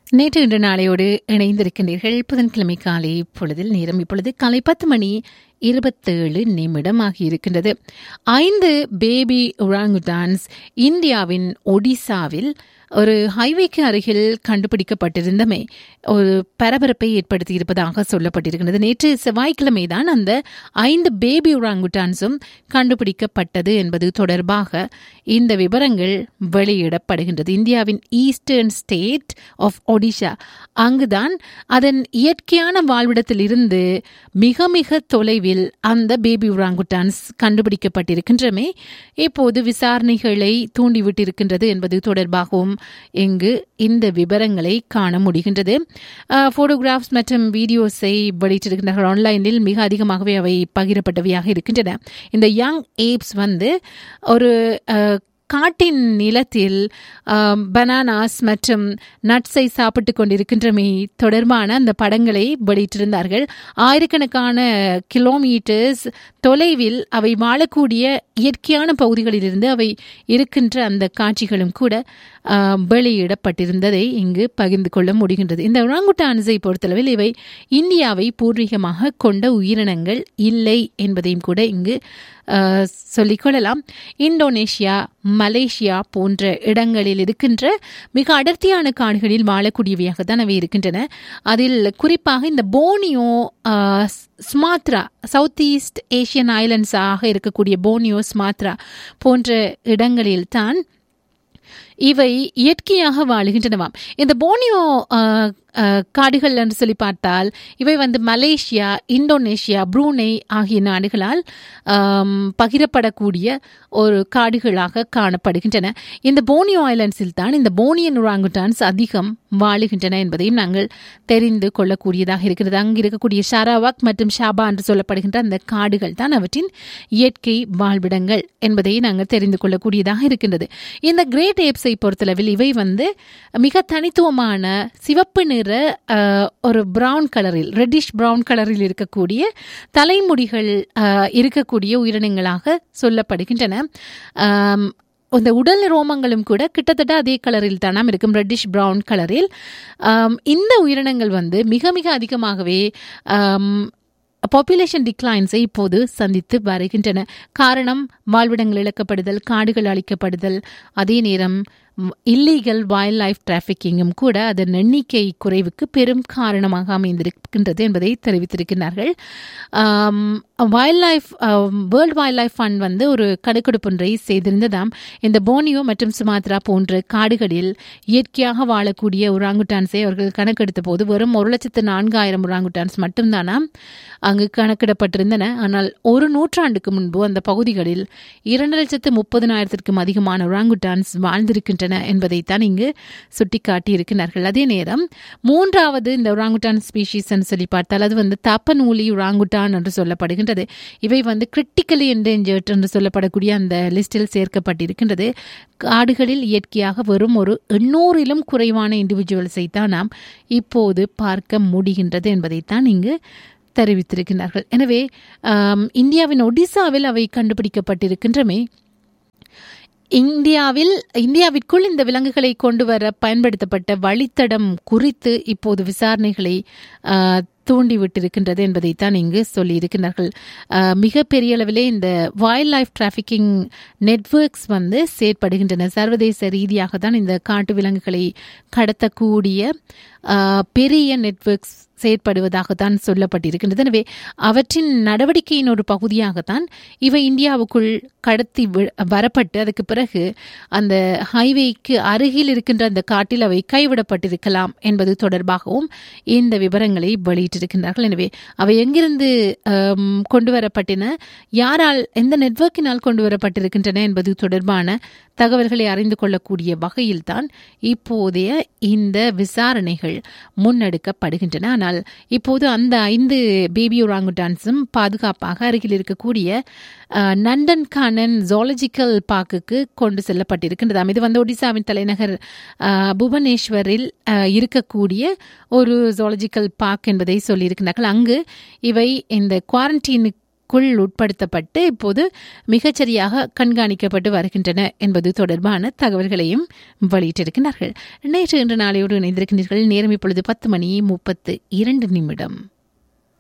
நேற்று இன்று நாளையோடு இணைந்திருக்கின்றீர்கள் புதன்கிழமை காலை பொழுதில் நேரம் இப்பொழுது காலை பத்து மணி இருபத்தேழு நிமிடம் ஆகியிருக்கின்றது ஐந்து பேபி ஒராங்குடான்ஸ் இந்தியாவின் ஒடிசாவில் ஒரு ஹைவேக்கு அருகில் கண்டுபிடிக்கப்பட்டிருந்தமை ஒரு பரபரப்பை ஏற்படுத்தி இருப்பதாக சொல்லப்பட்டிருக்கிறது நேற்று செவ்வாய்க்கிழமை தான் அந்த ஐந்து பேபி ஒராங்குட்டான்ஸும் கண்டுபிடிக்கப்பட்டது என்பது தொடர்பாக இந்த விவரங்கள் வெளியிடப்படுகின்றது இந்தியாவின் ஈஸ்டர்ன் ஸ்டேட் ஆஃப் ஒடிஷா அங்குதான் அதன் இயற்கையான வாழ்விடத்தில் இருந்து மிக மிக தொலைவில் அந்த பேபி ஒராங்குட்டான்ஸ் கண்டுபிடிக்கப்பட்டிருக்கின்றமே இப்போது விசாரணைகளை தூண்டிவிட்டிருக்கின்றது என்பது தொடர்பாகவும் இங்கு இந்த விவரங்களை காண முடிகின்றது போட்டோகிராஃப்ஸ் மற்றும் வீடியோஸை வெளியிட்டிருக்கின்றார்கள் ஆன்லைனில் மிக அதிகமாகவே அவை பகிரப்பட்டவையாக இருக்கின்றன இந்த யங் ஏப்ஸ் வந்து ஒரு காட்டின் நிலத்தில் பனானாஸ் மற்றும் நட்ஸை சாப்பிட்டு கொண்டிருக்கின்றமை தொடர்பான அந்த படங்களை வெளியிட்டிருந்தார்கள் ஆயிரக்கணக்கான கிலோமீட்டர்ஸ் தொலைவில் அவை வாழக்கூடிய இயற்கையான பகுதிகளிலிருந்து அவை இருக்கின்ற அந்த காட்சிகளும் கூட வெளியிடப்பட்டிருந்ததை இங்கு பகிர்ந்து கொள்ள முடிகின்றது இந்த ஒராங்குட்டான்ஸை பொறுத்தளவில் இவை இந்தியாவை பூர்வீகமாக கொண்ட உயிரினங்கள் இல்லை என்பதையும் கூட இங்கு சொல்லிக்கொள்ளலாம் இந்தோனேஷியா மலேசியா போன்ற இடங்களில் இருக்கின்ற மிக அடர்த்தியான காடுகளில் வாழக்கூடியவையாக தான் அவை இருக்கின்றன அதில் குறிப்பாக இந்த Borneo Sumatra south east Asian ஐலண்ட்ஸாக இருக்கக்கூடிய போனியோ ஸ்மாத்ரா போன்ற இடங்களில் தான் இவை இயற்கையாக வாழுகின்றனவாம் இந்த போனியோ காடுகள் என்று சொல்லி பார்த்தால் இவை வந்து மலேசியா இந்தோனேஷியா ப்ரூனே ஆகிய நாடுகளால் பகிரப்படக்கூடிய ஒரு காடுகளாக காணப்படுகின்றன இந்த போனியோ ஐலண்ட்ஸில் தான் இந்த போனியன் உராங்குட்டான்ஸ் அதிகம் வாழுகின்றன என்பதையும் நாங்கள் தெரிந்து கொள்ளக்கூடியதாக இருக்கிறது அங்கு இருக்கக்கூடிய ஷாராவாக் மற்றும் ஷாபா என்று சொல்லப்படுகின்ற அந்த காடுகள் தான் அவற்றின் இயற்கை வாழ்விடங்கள் என்பதை நாங்கள் தெரிந்து கொள்ளக்கூடியதாக இருக்கின்றது இந்த கிரேட் ஏப்ஸை பொறுத்தளவில் இவை வந்து மிக தனித்துவமான சிவப்பு நிற ஒரு பிரவுன் கலரில் ரெட்டிஷ் பிரவுன் கலரில் இருக்கக்கூடிய தலைமுடிகள் இருக்கக்கூடிய உயிரினங்களாக சொல்லப்படுகின்றன இந்த உடல் ரோமங்களும் கூட கிட்டத்தட்ட அதே கலரில் தானாம் இருக்கும் ரெட்டிஷ் பிரவுன் கலரில் இந்த உயிரினங்கள் வந்து மிக மிக அதிகமாகவே பாப்புலேஷன் டிக்ளைன்ஸை இப்போது சந்தித்து வருகின்றன காரணம் வாழ்விடங்கள் இழக்கப்படுதல் காடுகள் அழிக்கப்படுதல் அதே நேரம் இல்லீகல் வைல்ட் லைஃப் டிராஃபிக்கிங்கும் கூட அதன் எண்ணிக்கை குறைவுக்கு பெரும் காரணமாக அமைந்திருக்கின்றது என்பதை தெரிவித்திருக்கிறார்கள் wild life world wild life fund வந்து ஒரு கணக்கெடுப்பொன்றை செய்திருந்ததாம் இந்த போனியோ மற்றும் சுமாத்ரா போன்ற காடுகளில் இயற்கையாக வாழக்கூடிய ஒராங்குட்டான்ஸை அவர்கள் கணக்கெடுத்த போது வெறும் ஒரு லட்சத்து நான்காயிரம் ஒராங்குட்டான்ஸ் மட்டும்தானாம் அங்கு கணக்கிடப்பட்டிருந்தன ஆனால் ஒரு நூற்றாண்டுக்கு முன்பு அந்த பகுதிகளில் இரண்டு லட்சத்து முப்பதினாயிரத்திற்கும் அதிகமான ஒராங்குட்டான்ஸ் வாழ்ந்திருக்கின்றன என்பதைத்தான் இங்கு சுட்டிக்காட்டியிருக்கிறார்கள் அதே நேரம் மூன்றாவது இந்த ஒராங்குட்டான் ஸ்பீஷீஸ் சொல்லி பார்த்தால் அது வந்து தப்பநூலி ஒராங்குட்டான் என்று சொல்லப்படுகின்றது இவை வந்து கிரிட்டிக்கலி என்டேஞ்சர்ட் என்று சொல்லப்படக்கூடிய அந்த லிஸ்டில் சேர்க்கப்பட்டிருக்கின்றது காடுகளில் இயற்கையாக வெறும் ஒரு எண்ணூறிலும் குறைவான இண்டிவிஜுவல்ஸை தான் நாம் இப்போது பார்க்க முடிகின்றது என்பதைத்தான் இங்கு தெரிவித்திருக்கிறார்கள் எனவே இந்தியாவின் ஒடிசாவில் அவை கண்டுபிடிக்கப்பட்டிருக்கின்றமே இந்தியாவில் இந்தியாவிற்குள் இந்த விலங்குகளை கொண்டு வர பயன்படுத்தப்பட்ட வழித்தடம் குறித்து இப்போது விசாரணைகளை தூண்டிவிட்டிருக்கின்றது என்பதைத்தான் இங்கு சொல்லியிருக்கிறார்கள் மிக பெரிய அளவிலே இந்த வைல்ட் லைஃப் டிராஃபிக்கிங் நெட்ஒர்க்ஸ் வந்து செயற்படுகின்றன சர்வதேச ரீதியாக தான் இந்த காட்டு விலங்குகளை கடத்தக்கூடிய பெரிய நெட்ஒர்க்ஸ் செயற்படுவதாகத்தான் சொல்லப்பட்டிருக்கின்றது எனவே அவற்றின் நடவடிக்கையின் ஒரு பகுதியாகத்தான் இவை இந்தியாவுக்குள் கடத்தி வரப்பட்டு அதுக்கு பிறகு அந்த ஹைவேக்கு அருகில் இருக்கின்ற அந்த காட்டில் அவை கைவிடப்பட்டிருக்கலாம் என்பது தொடர்பாகவும் இந்த விவரங்களை வெளியிட்டிருக்கின்றார்கள் எனவே அவை எங்கிருந்து கொண்டு வரப்பட்டன யாரால் எந்த நெட்ஒர்க்கினால் கொண்டு வரப்பட்டிருக்கின்றன என்பது தொடர்பான தகவல்களை அறிந்து கொள்ளக்கூடிய வகையில்தான் இப்போதைய இந்த விசாரணைகள் முன்னெடுக்கப்படுகின்றன ஆனால் இப்போது அந்த ஐந்து பேபி ஒராங்குட்டான்ஸும் பாதுகாப்பாக அருகில் இருக்கக்கூடிய நண்டன் கானன் ஜாலஜிக்கல் பார்க்குக்கு கொண்டு செல்லப்பட்டிருக்கின்றதாம் இது வந்து ஒடிசாவின் தலைநகர் புவனேஸ்வரில் இருக்கக்கூடிய ஒரு ஜாலஜிக்கல் பார்க் என்பதை சொல்லியிருக்கிறார்கள் அங்கு இவை இந்த குவாரண்டீனுக்கு குள் உட்படுத்தப்பட்டு இப்போது மிகச்சரியாக கண்காணிக்கப்பட்டு வருகின்றன என்பது தொடர்பான தகவல்களையும் வெளியிட்டிருக்கிறார்கள் நேற்று இன்று நாளையோடு இணைந்திருக்கின்றீர்கள் நேரம் இப்பொழுது பத்து மணி முப்பத்து இரண்டு நிமிடம்